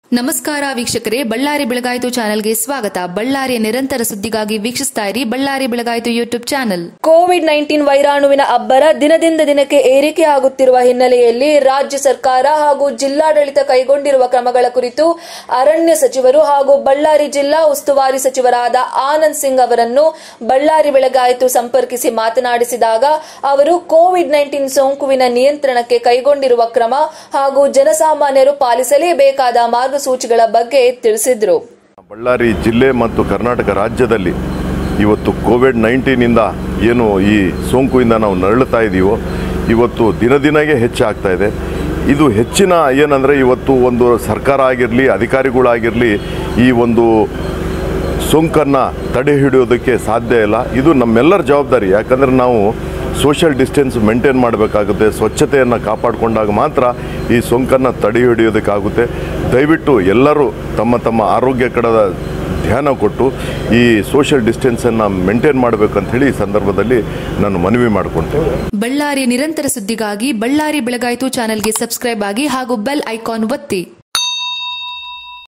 ನಮಸ್ಕಾರ ವೀಕ್ಷಕರೇ ಬಳ್ಳಾರಿ ಬೆಳಗಾಯಿತು ಚಾನೆಲ್ಗೆ ಸ್ವಾಗತ ಬಳ್ಳಾರಿಯ ನಿರಂತರ ಸುದ್ದಿಗಾಗಿ ವೀಕ್ಷಿಸ್ತಾ ಇರಿ ಬಳ್ಳಾರಿ ಬೆಳಗಾಯಿತು ಯೂಟ್ಯೂಬ್ ಚಾನೆಲ್ ಕೋವಿಡ್ ನೈನ್ಟೀನ್ ವೈರಾಣುವಿನ ಅಬ್ಬರ ದಿನದಿಂದ ದಿನಕ್ಕೆ ಏರಿಕೆಯಾಗುತ್ತಿರುವ ಹಿನ್ನೆಲೆಯಲ್ಲಿ ರಾಜ್ಯ ಸರ್ಕಾರ ಹಾಗೂ ಜಿಲ್ಲಾಡಳಿತ ಕೈಗೊಂಡಿರುವ ಕ್ರಮಗಳ ಕುರಿತು ಅರಣ್ಯ ಸಚಿವರು ಹಾಗೂ ಬಳ್ಳಾರಿ ಜಿಲ್ಲಾ ಉಸ್ತುವಾರಿ ಸಚಿವರಾದ ಆನಂದ್ ಸಿಂಗ್ ಅವರನ್ನು ಬಳ್ಳಾರಿ ಬೆಳಗಾಯಿತು ಸಂಪರ್ಕಿಸಿ ಮಾತನಾಡಿಸಿದಾಗ ಅವರು ಕೋವಿಡ್ ನೈನ್ಟೀನ್ ಸೋಂಕುವಿನ ನಿಯಂತ್ರಣಕ್ಕೆ ಕೈಗೊಂಡಿರುವ ಕ್ರಮ ಹಾಗೂ ಜನಸಾಮಾನ್ಯರು ಪಾಲಿಸಲೇಬೇಕಾದ ಮಾರ್ಗಸೂಚಿಗಳ ಬಗ್ಗೆ ತಿಳಿಸಿದರು ಬಳ್ಳಾರಿ ಜಿಲ್ಲೆ ಮತ್ತು ಕರ್ನಾಟಕ ರಾಜ್ಯದಲ್ಲಿ ಇವತ್ತು ಕೋವಿಡ್ ನೈನ್ಟೀನಿಂದ ಏನು ಈ ಸೋಂಕುವಿಂದ ನಾವು ನರಳುತ್ತಾ ಇದ್ದೀವೋ ಇವತ್ತು ದಿನ ದಿನಗೆ ಹೆಚ್ಚಾಗ್ತಾ ಇದೆ ಇದು ಹೆಚ್ಚಿನ ಏನಂದರೆ ಇವತ್ತು ಒಂದು ಸರ್ಕಾರ ಆಗಿರಲಿ ಅಧಿಕಾರಿಗಳಾಗಿರಲಿ ಈ ಒಂದು ಸೋಂಕನ್ನು ತಡೆ ಹಿಡಿಯೋದಕ್ಕೆ ಸಾಧ್ಯ ಇಲ್ಲ ಇದು ನಮ್ಮೆಲ್ಲರ ಜವಾಬ್ದಾರಿ ಯಾಕಂದರೆ ನಾವು ಸೋಷಿಯಲ್ ಡಿಸ್ಟೆನ್ಸ್ ಮೇಂಟೈನ್ ಮಾಡಬೇಕಾಗುತ್ತೆ ಸ್ವಚ್ಛತೆಯನ್ನು ಕಾಪಾಡಿಕೊಂಡಾಗ ಮಾತ್ರ ಈ ಸೋಂಕನ್ನು ತಡೆ ಹಿಡಿಯೋದಕ್ಕಾಗುತ್ತೆ ದಯವಿಟ್ಟು ಎಲ್ಲರೂ ತಮ್ಮ ತಮ್ಮ ಆರೋಗ್ಯ ಕಡೆದ ಧ್ಯಾನ ಕೊಟ್ಟು ಈ ಸೋಷಿಯಲ್ ಡಿಸ್ಟೆನ್ಸನ್ನು ಮೇಂಟೈನ್ ಮಾಡಬೇಕಂತ ಹೇಳಿ ಈ ಸಂದರ್ಭದಲ್ಲಿ ನಾನು ಮನವಿ ಮಾಡಿಕೊಳ್ತೇನೆ ಬಳ್ಳಾರಿಯ ನಿರಂತರ ಸುದ್ದಿಗಾಗಿ ಬಳ್ಳಾರಿ ಬೆಳಗಾಯಿತು ಚಾನೆಲ್ಗೆ ಸಬ್ಸ್ಕ್ರೈಬ್ ಆಗಿ ಹಾಗೂ ಬೆಲ್ ಐಕಾನ್ ಒತ್ತಿ